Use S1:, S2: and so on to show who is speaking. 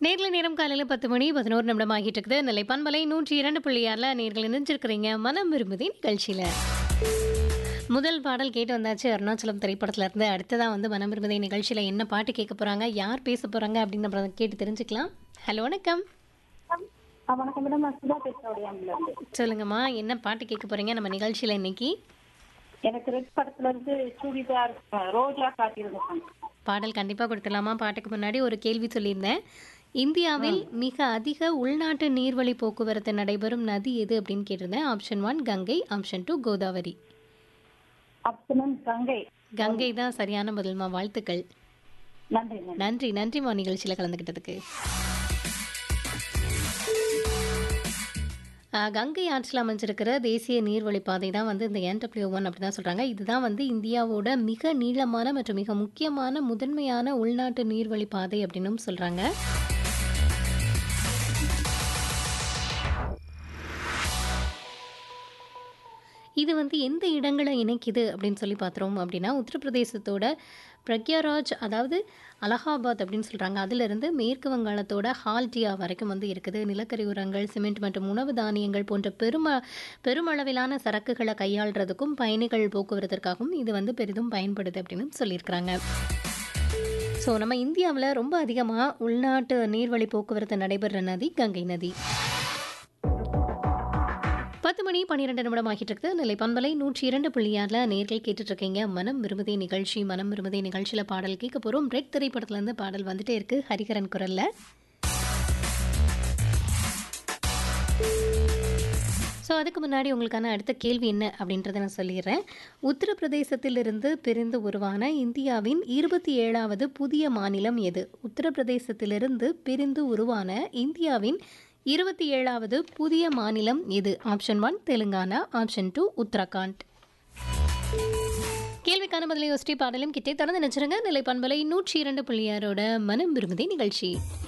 S1: நேர்ல நேரம் காலையில் பத்து மணி பதினோரு நிமிடம் ஆகிட்டு இருக்குது நெல்லை பண்பலை நூற்றி இரண்டு புள்ளியாரில் நேர்கள் இணைஞ்சிருக்கிறீங்க மனம் விரும்புதி நிகழ்ச்சியில் முதல் பாடல் கேட்டு வந்தாச்சு அருணாச்சலம் திரைப்படத்துல இருந்து அடுத்ததான் வந்து மனம் விரும்புதி நிகழ்ச்சியில் என்ன பாட்டு கேட்க போகிறாங்க யார் பேச போகிறாங்க அப்படின்னு நம்ம கேட்டு தெரிஞ்சுக்கலாம் ஹலோ வணக்கம்
S2: ஆ, வணக்கம் மேடம் நான் சுதா பேசுறேன் உடையாம்புல இருந்து
S1: சொல்லுங்கம்மா என்ன பாட்டு கேட்க போகிறீங்க நம்ம நிகழ்ச்சியில் இன்னைக்கு
S2: எனக்கு ரெட் படத்துல இருந்து சுடிதார் ஆ, ரோஜா காட்டியிருந்தேன்
S1: பாடல் கண்டிப்பாக கொடுத்துடலாமா பாட்டுக்கு முன்னாடி ஒரு கேள்வி சொல்லியிருந்தேன் இந்தியாவில் மிக அதிக உள்நாட்டு நீர்வழி போக்குவரத்து நடைபெறும் நதி எது அப்படின்னு கேட்டிருந்தேன் option one Ganga option two Godavari
S2: option Ganga
S1: Ganga தான் சரியான பதில்மா வாழ்த்துக்கள்
S2: நன்றி நன்றி
S1: நன்றி நன்றிமா நிகழ்ச்சியில் கலந்துக்கிட்டதுக்கு ஆஹ், கங்கை ஆற்றில் அமைஞ்சிருக்கிற தேசிய நீர்வழி பாதை தான் வந்து இந்த என்டபிள்யூ ஒன் அப்படி தான் சொல்கிறாங்க இதுதான் வந்து இந்தியாவோட மிக நீளமான மற்றும் மிக முக்கியமான முதன்மையான உள்நாட்டு நீர்வழி பாதை அப்படின்னும் சொல்கிறாங்க இது வந்து எந்த இடங்களை இணைக்குது அப்படின்னு சொல்லி பார்த்துறோம் அப்படின்னா உத்தரப்பிரதேசத்தோட பிரக்யாராஜ் அதாவது அலகாபாத் அப்படின்னு சொல்கிறாங்க அதிலிருந்து மேற்கு வங்காளத்தோட ஹால்டியா வரைக்கும் வந்து இருக்குது நிலக்கரி உரங்கள் சிமெண்ட் மற்றும் உணவு தானியங்கள் போன்ற பெரும பெருமளவிலான சரக்குகளை கையாளுறதுக்கும் பயணிகள் போக்குவரத்திற்காகவும் இது வந்து பெரிதும் பயன்படுது அப்படின்னு சொல்லியிருக்கிறாங்க ஸோ நம்ம இந்தியாவில் ரொம்ப அதிகமாக உள்நாட்டு நீர்வழி போக்குவரத்து நடைபெற நதி கங்கை நதி பத்து மணி பன்னிரெண்டு நிமிடம் ஆகிட்டு இருக்குது நிலை பண்பலை நூற்றி இரண்டு புள்ளியாரில் நேர்கள் கேட்டுட்டு இருக்கீங்க மனம் விரும்புதே நிகழ்ச்சி மனம் விரும்புதே நிகழ்ச்சியில் பாடல் கேட்க போகிறோம் ரெட் திரைப்படத்துலேருந்து பாடல் வந்துட்டே இருக்கு ஹரிகரன் குரல்ல ஸோ அதுக்கு முன்னாடி உங்களுக்கான அடுத்த கேள்வி என்ன அப்படின்றத நான் சொல்லிடுறேன் உத்தரப்பிரதேசத்திலிருந்து பிரிந்து உருவான இந்தியாவின் இருபத்தி ஏழாவது புதிய மாநிலம் எது உத்தரப்பிரதேசத்திலிருந்து பிரிந்து உருவான இந்தியாவின் இருபத்தி ஏழாவது புதிய மாநிலம் எது option one Telangana option two Uttarakhand கேள்விக்கான பதிலை யோசிச்சு பாடலும் கிட்டே தொடர்ந்து நினைச்சிருங்க நிலை பண்பலை நூற்றி இரண்டு புள்ளியாரோட மனம் விரும்புதே நிகழ்ச்சி